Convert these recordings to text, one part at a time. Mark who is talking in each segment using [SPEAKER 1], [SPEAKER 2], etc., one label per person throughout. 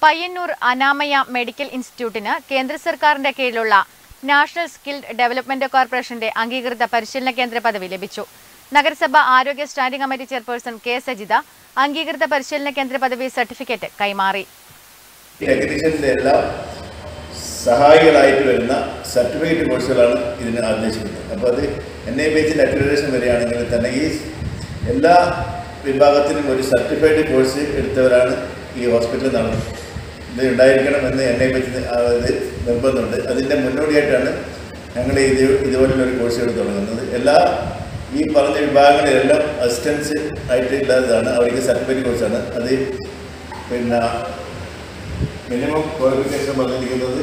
[SPEAKER 1] Payyanur അനാമയ medical ഇൻസ്റ്റിറ്റ്യൂട്ടിന് കേന്ദ്ര സർക്കാരിന്റെ കീഴിലുള്ള നാഷണൽ സ്കിൽഡ് ഡെവലപ്മെന്റ് കോർപ്പറേഷന്റെ അംഗീകൃത പരിശീലന കേന്ദ്ര പദവി ലഭിച്ചു നഗരസഭ ആരോഗ്യ standing committee chairperson K Sajitha അംഗീകൃത പരിശീലന കേന്ദ്ര പദവി സർട്ടിഫിക്കറ്റ് കൈമാറി
[SPEAKER 2] ടെക്നീഷ്യൻ്റെ എല്ലാ സഹായികളായിട്ട് വരുന്ന സർട്ടിഫിക്കറ്റ് കോഴ്സുകളാണ് ഇതിന് ഉദ്ദേശിക്കുന്നത് അപ്പോൾ അത് എൻ ഐ പി എച്ചിൻ്റെ അക്രഡിറ്റേഷൻ വരികയാണെങ്കിൽ തന്നെ ഈ എല്ലാ വിഭാഗത്തിനും ഒരു സർട്ടിഫൈഡ് കോഴ്സ് എടുത്തവരാണ് ഈ ഹോസ്പിറ്റലിൽ നടന്നത് ഇത് ഉണ്ടായിരിക്കണമെന്ന് എൻ ഐ പി എച്ച് ഇത് നിർബന്ധമുണ്ട് അതിൻ്റെ മുന്നോടിയായിട്ടാണ് ഞങ്ങൾ ഇത് ഇതുപോലുള്ള ഒരു കോഴ്സുകൾ തുടങ്ങുന്നത് എല്ലാ ഈ പറഞ്ഞ വിഭാഗങ്ങളിലെല്ലാം അസിസ്റ്റൻസ് ആയിട്ടുള്ളതാണ് അവർക്ക് സർട്ടിഫിക്കറ്റ് കോഴ്സാണ് അത് പിന്നെ മിനിമം ക്വാളിഫിക്കേഷൻ പറഞ്ഞിരിക്കുന്നത്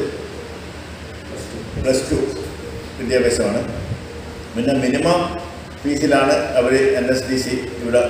[SPEAKER 2] പ്ലസ് ടു വിദ്യാഭ്യാസമാണ് പിന്നെ മിനിമം ഫീസിലാണ് അവർ എൻ എസ് ഡി സി ഇവിടെ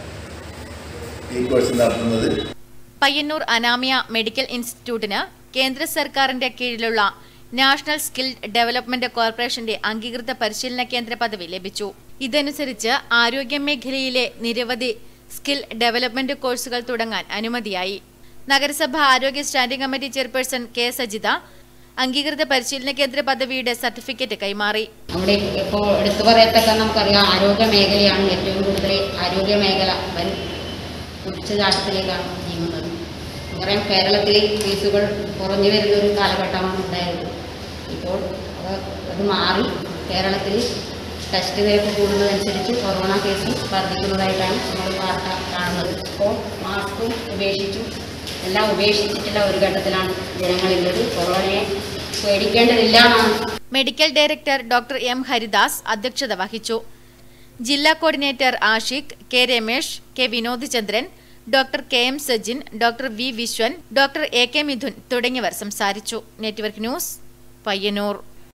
[SPEAKER 2] ഈ കോഴ്സ് നടത്തുന്നത്
[SPEAKER 1] പയ്യന്നൂർ അനാമിയ മെഡിക്കൽ ഇൻസ്റ്റിറ്റ്യൂട്ടിന് കേന്ദ്ര സർക്കാരിന്റെ കീഴിലുള്ള നാഷണൽ സ്കിൽഡ് ഡെവലപ്മെന്റ് കോർപ്പറേഷന്റെ അംഗീകൃത പരിശീലന കേന്ദ്ര പദവി ലഭിച്ചു ഇതനുസരിച്ച് ആരോഗ്യ മേഖലയിലെ നിരവധി സ്കിൽ ഡെവലപ്മെന്റ് കോഴ്സുകൾ തുടങ്ങാൻ അനുമതിയായി നഗരസഭ ആരോഗ്യ standing committee chairperson K Sajitha അംഗീകൃത പരിശീലന കേന്ദ്ര പദവിയുടെ സർട്ടിഫിക്കറ്റ് കൈമാറി
[SPEAKER 3] നമ്മുടെ ഇപ്പോൾ എടുത്തു പറയത്തക്ക നമുക്കറിയാം ആരോഗ്യ മേഖലയാണ് ഏറ്റവും കൂടുതൽ ആരോഗ്യ മേഖല വൻ ഉച്ചചാട്ടത്തിലേക്കാണ് നീങ്ങുന്നത് നമുക്കറിയാം കേരളത്തിൽ കേസുകൾ കുറഞ്ഞു വരുന്ന ഒരു കാലഘട്ടമാണ് ഉണ്ടായത് ഇപ്പോൾ അത് അത് മാറി കേരളത്തിൽ ടെസ്റ്റ് നിരക്ക് കൂടുന്നതനുസരിച്ച് കൊറോണ കേസ് വർദ്ധിക്കുന്നതായിട്ടാണ് നമ്മൾ വാർത്ത കാണുന്നത് ഇപ്പോൾ മാസ്കും ഉപേക്ഷിച്ചു എല്ലാം ഉപേക്ഷിച്ചിട്ടുള്ള ഒരു ഘട്ടത്തിലാണ് ജനങ്ങളുള്ളത് കൊറോണയെ പേടിക്കേണ്ടതില്ല എന്നാണ്
[SPEAKER 1] medical director doctor M Haridas അധ്യക്ഷത വഹിച്ചു ജില്ലാ coordinator Ashiq K Ramesh K Vinod Chandran doctor K M Sajin doctor V Vishwan doctor A K Mithun തുടങ്ങിയവർ സംസാരിച്ചു നെറ്റ്വർക്ക് ന്യൂസ് പയ്യന്നൂർ